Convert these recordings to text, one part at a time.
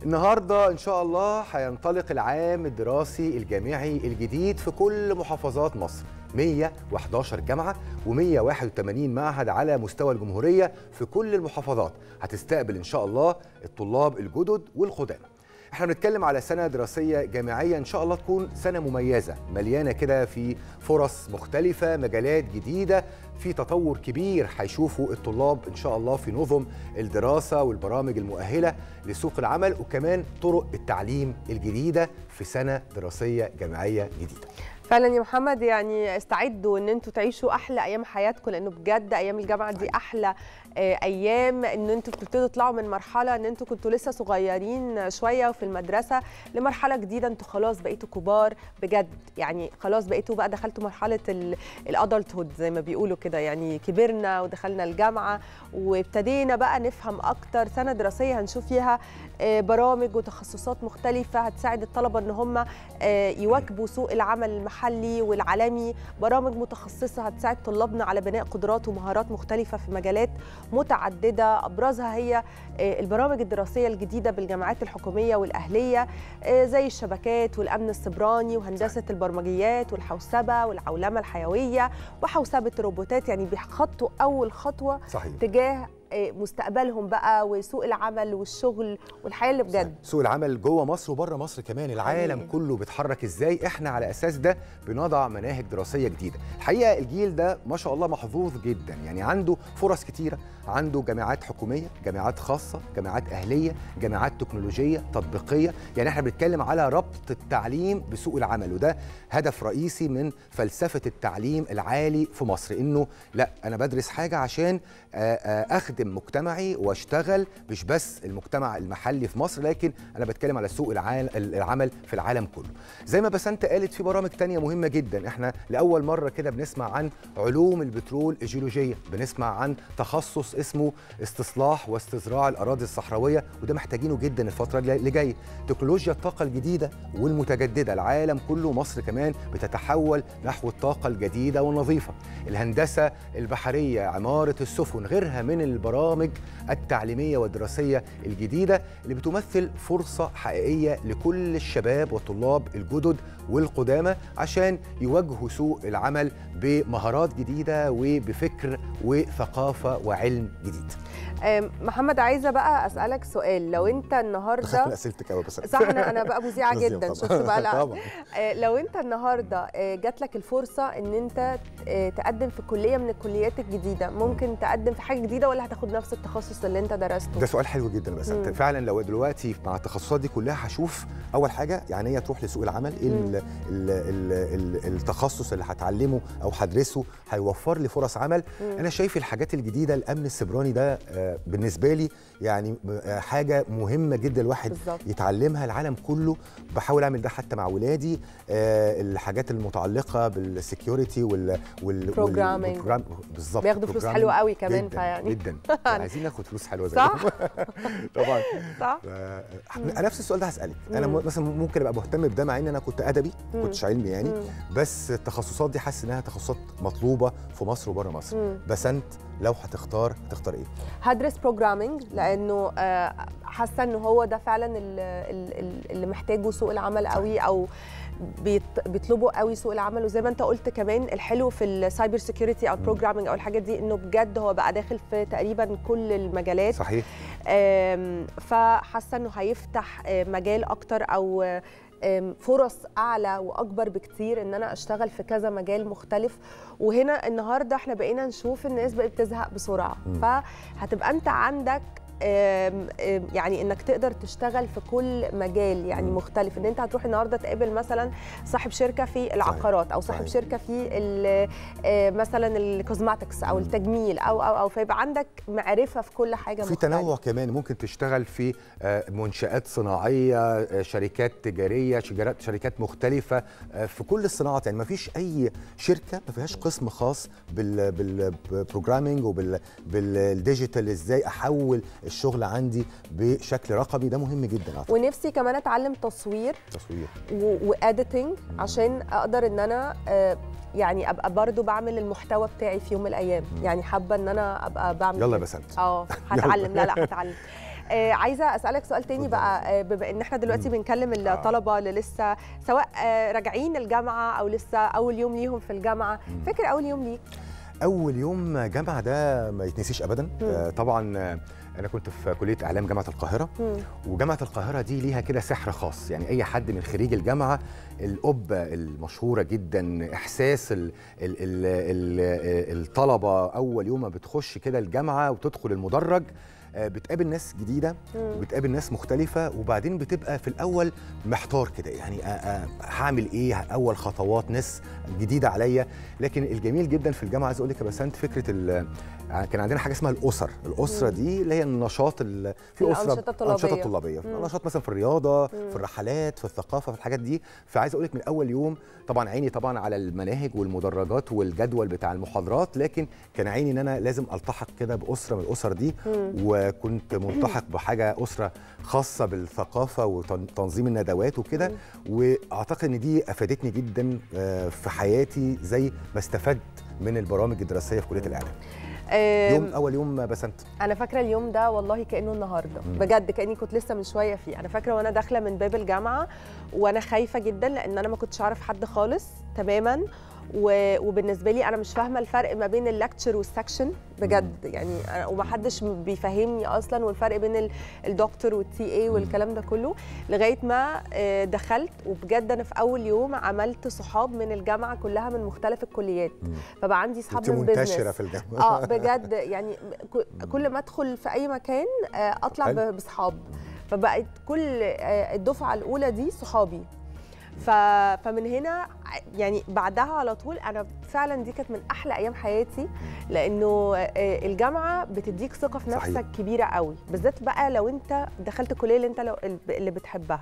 النهارده ان شاء الله هينطلق العام الدراسي الجامعي الجديد في كل محافظات مصر 111 جامعه و181 معهد على مستوى الجمهوريه في كل المحافظات هتستقبل ان شاء الله الطلاب الجدد والقدامى احنا بنتكلم على سنه دراسيه جامعيه ان شاء الله تكون سنه مميزه مليانه كده في فرص مختلفه مجالات جديده في تطور كبير هيشوفوا الطلاب ان شاء الله في نظم الدراسه والبرامج المؤهله لسوق العمل وكمان طرق التعليم الجديده في سنه دراسيه جامعيه جديده فعلا يا محمد يعني استعدوا ان انتوا تعيشوا احلى ايام حياتكم لانه بجد ايام الجامعه دي احلى ايام ان انتوا بتبتدوا تطلعوا من مرحله ان انتوا كنتوا لسه صغيرين شويه في المدرسه لمرحله جديده انتوا خلاص بقيتوا كبار بجد يعني خلاص بقيتوا بقى دخلتوا مرحله الادلت هود زي ما بيقولوا كده يعني كبرنا ودخلنا الجامعه وابتدينا بقى نفهم اكتر سنه دراسيه هنشوف فيها برامج وتخصصات مختلفه هتساعد الطلبه ان هم يواكبوا سوق العمل المحلي والعالمي برامج متخصصه هتساعد طلابنا على بناء قدرات ومهارات مختلفه في مجالات متعدده ابرزها هي البرامج الدراسيه الجديده بالجامعات الحكوميه والاهليه زي الشبكات والامن السبراني وهندسه البرمجيات والحوسبه والعولمه الحيويه وحوسبه الروبوتات يعني بيخطوا اول خطوه صحيح. تجاه مستقبلهم بقى وسوق العمل والشغل والحياه اللي بجد سوق العمل جوه مصر وبره مصر كمان العالم حقيقي. كله بيتحرك ازاي احنا على اساس ده بنضع مناهج دراسيه جديده الحقيقه الجيل ده ما شاء الله محظوظ جدا يعني عنده فرص كتيره عنده جامعات حكوميه جامعات خاصه جامعات اهليه جامعات تكنولوجيه تطبيقيه يعني احنا بنتكلم على ربط التعليم بسوق العمل وده هدف رئيسي من فلسفه التعليم العالي في مصر انه لا انا بدرس حاجه عشان اخدم مجتمعي واشتغل مش بس المجتمع المحلي في مصر لكن انا بتكلم على سوق العمل في العالم كله زي ما بسنت قالت في برامج تانية مهمة جدا احنا لأول مرة كده بنسمع عن علوم البترول الجيولوجية بنسمع عن تخصص اسمه استصلاح واستزراع الأراضي الصحراوية وده محتاجينه جدا الفترة اللي جاية تكنولوجيا الطاقة الجديدة والمتجددة العالم كله مصر كمان بتتحول نحو الطاقة الجديدة والنظيفة الهندسة البحرية عمارة السفن غيرها من البرامج التعليمية والدراسية الجديدة اللي بتمثل فرصة حقيقية لكل الشباب والطلاب الجدد والقدامى عشان يواجهوا سوق العمل بمهارات جديدة وبفكر وثقافة وعلم جديد محمد عايزه بقى اسالك سؤال لو انت النهارده اسئلتك قوي بس صح انا انا بقى مذيعه جدا شفت بقى لا طبعا لو انت النهارده جات لك الفرصه ان انت تقدم في كليه من الكليات الجديده ممكن تقدم في حاجه جديده ولا هتاخد نفس التخصص اللي انت درسته ده سؤال حلو جدا بس انت فعلا لو دلوقتي مع التخصصات دي كلها هشوف اول حاجه يعني هي تروح لسوق العمل ايه ال- ال- ال- ال- التخصص اللي هتعلمه او هدرسه هيوفر لي فرص عمل انا شايف الحاجات الجديده الامن السبراني ده آه، بالنسبه لي يعني آه، حاجه مهمه جدا الواحد بالظبط. يتعلمها العالم كله بحاول اعمل ده حتى مع ولادي آه، الحاجات المتعلقه بالسكيورتي وال وال Programming. والبروجرام- بالظبط بياخدوا فلوس programming حلوه قوي كمان جدا فيعني جدا عايزين ناخد فلوس حلوه زي صح طبعا صح ف- نفس السؤال ده هسالك انا مم. م- مثلا ممكن ابقى مهتم بده مع ان انا كنت ادبي ما مم. كنتش علمي يعني مم. بس التخصصات دي حاسس انها تخصصات مطلوبه في مصر وبره مصر مم. بس انت لو هتختار هتختار ايه هدرس بروجرامينج لانه آه، حاسه انه هو ده فعلا ال- ال- ال- اللي محتاجه سوق العمل قوي او بيط- بيطلبوا قوي سوق العمل وزي ما انت قلت كمان الحلو في السايبر سيكيورتي او البروجرامينج او الحاجات دي انه بجد هو بقى داخل في تقريبا كل المجالات صحيح آم، فحاسه انه هيفتح آه، مجال اكتر او آم، فرص اعلى واكبر بكتير ان انا اشتغل في كذا مجال مختلف وهنا النهارده احنا بقينا نشوف الناس بقت بتزهق بسرعه مم. فهتبقى انت عندك آم، آم، يعني انك تقدر تشتغل في كل مجال يعني مم. مختلف ان انت هتروح النهارده تقابل مثلا صاحب شركه في العقارات او صاحب صحيح. شركه في ال- آه، مثلا الكوزماتكس او مم. التجميل او او او فيبقى عندك معرفه في كل حاجه في مختلفة. تنوع كمان ممكن تشتغل في آه، منشآت صناعية آه، شركات تجارية شجرات- شركات مختلفة آه، في كل الصناعات يعني ما فيش أي شركة ما فيهاش قسم خاص بال بالبروجرامينج وبالديجيتال ازاي أحول الشغل عندي بشكل رقمي ده مهم جدا أعتقد ونفسي كمان اتعلم تصوير تصوير واديتنج عشان اقدر ان انا آه، يعني ابقى برضو بعمل المحتوى بتاعي في يوم من الايام يعني حابه ان انا ابقى بعمل يلا يا كده. بسنت اه هتعلم لا لا هتعلم آه عايزه اسالك سؤال تاني اتفضل. بقى آه بما ان احنا دلوقتي مم. بنكلم الطلبه اللي لسه سواء آه راجعين الجامعه او لسه اول يوم ليهم في الجامعه مم. فاكر اول يوم ليك اول يوم جامعه ده ما يتنسيش ابدا آه، طبعا آه، انا كنت في كليه اعلام جامعه القاهره مم. وجامعه القاهره دي ليها كده سحر خاص يعني اي حد من خريج الجامعه القبه المشهوره جدا احساس ال ال ال ال الطلبه اول يوم ما بتخش كده الجامعه وتدخل المدرج آه، بتقابل ناس جديده مم. وبتقابل ناس مختلفه وبعدين بتبقى في الاول محتار كده يعني آه، آه، هعمل ايه اول خطوات ناس جديده عليا لكن الجميل جدا في الجامعه عايز اقول لك يا بسنت فكره ال- كان عندنا حاجه اسمها الاسر الاسره مم. دي اللي هي النشاط ال- في اسره الأنشطة الطلابية. انشطه طلابيه مم. نشاط مثلا في الرياضه مم. في الرحلات في الثقافه في الحاجات دي فعايز اقول لك من اول يوم طبعا عيني طبعا على المناهج والمدرجات والجدول بتاع المحاضرات لكن كان عيني ان انا لازم التحق كده باسره من الاسر دي مم. وكنت ملتحق بحاجه اسره خاصه بالثقافه وتنظيم الندوات وكده واعتقد ان دي افادتني جدا آه، في حياتي زي ما استفدت من البرامج الدراسيه في كليه الاعلام آم، يوم اول يوم بسنت انا فاكره اليوم ده والله كانه النهارده مم. بجد كاني كنت لسه من شويه فيه انا فاكره وانا داخله من باب الجامعه وانا خايفه جدا لان انا ما كنتش اعرف حد خالص تماما و- وبالنسبه لي انا مش فاهمه الفرق ما بين اللكتشر والسكشن بجد يعني أنا- ومحدش بيفهمني اصلا والفرق بين ال- الدكتور والتي اي والكلام ده كله لغايه ما آه، دخلت وبجد انا في اول يوم عملت صحاب من الجامعه كلها من مختلف الكليات فبقى عندي صحاب كنت من منتشره بزنس في الجامعه اه بجد يعني ك- كل ما ادخل في اي مكان آه، اطلع حلو. ب- بصحاب فبقت كل آه، الدفعه الاولى دي صحابي ف... فمن هنا ع- يعني بعدها على طول انا فعلا دي كانت من احلى ايام حياتي لانه آه، الجامعه بتديك ثقه في صحيح. نفسك كبيره قوي بالذات بقى لو انت دخلت الكليه اللي انت لو اللي بتحبها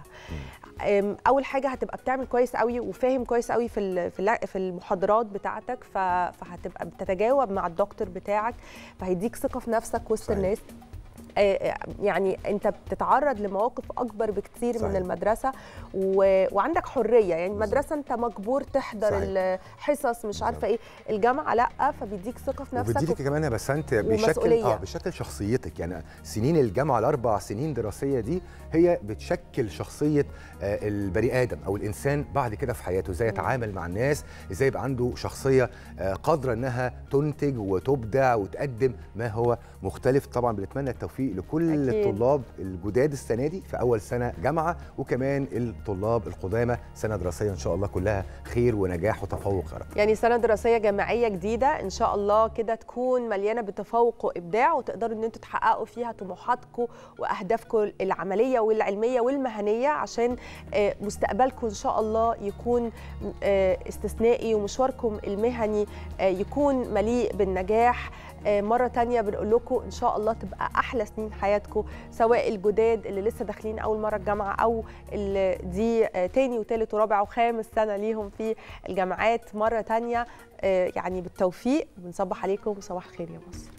أم، اول حاجه هتبقى بتعمل كويس قوي وفاهم كويس قوي في ال- في الل- في المحاضرات بتاعتك ف- فهتبقى بتتجاوب مع الدكتور بتاعك فهيديك ثقه في نفسك وسط صحيح. الناس آه، آه، يعني انت بتتعرض لمواقف اكبر بكتير صحيح. من المدرسه و... وعندك حريه يعني بالظبط. المدرسه انت مجبور تحضر صحيح. الحصص مش عارفه ايه الجامعه لا فبيديك ثقه في نفسك وبيديك كمان يا بسنت بيشكل ومسؤولية. اه بيشكل شخصيتك يعني سنين الجامعه الاربع سنين دراسيه دي هي بتشكل شخصيه آه، البني ادم او الانسان بعد كده في حياته ازاي يتعامل مع الناس ازاي يبقى عنده شخصيه آه، قادره انها تنتج وتبدع وتقدم ما هو مختلف طبعا بنتمنى التوفيق لكل أكيد. الطلاب الجداد السنه دي في اول سنه جامعه وكمان الطلاب القدامى سنه دراسيه ان شاء الله كلها خير ونجاح وتفوق يا رب يعني سنه دراسيه جامعيه جديده ان شاء الله كده تكون مليانه بتفوق وابداع وتقدروا ان انتوا تحققوا فيها طموحاتكم واهدافكم العمليه والعلميه والمهنيه عشان آه، مستقبلكم ان شاء الله يكون آه، استثنائي ومشواركم المهني آه، يكون مليء بالنجاح آه، مرة تانية بنقول لكم إن شاء الله تبقى أحلى سنين حياتكم سواء الجداد اللي لسه داخلين أول مرة الجامعة أو اللي دي آه، تاني وتالت ورابع وخامس سنة ليهم في الجامعات مرة تانية آه، يعني بالتوفيق بنصبح عليكم وصباح الخير يا مصر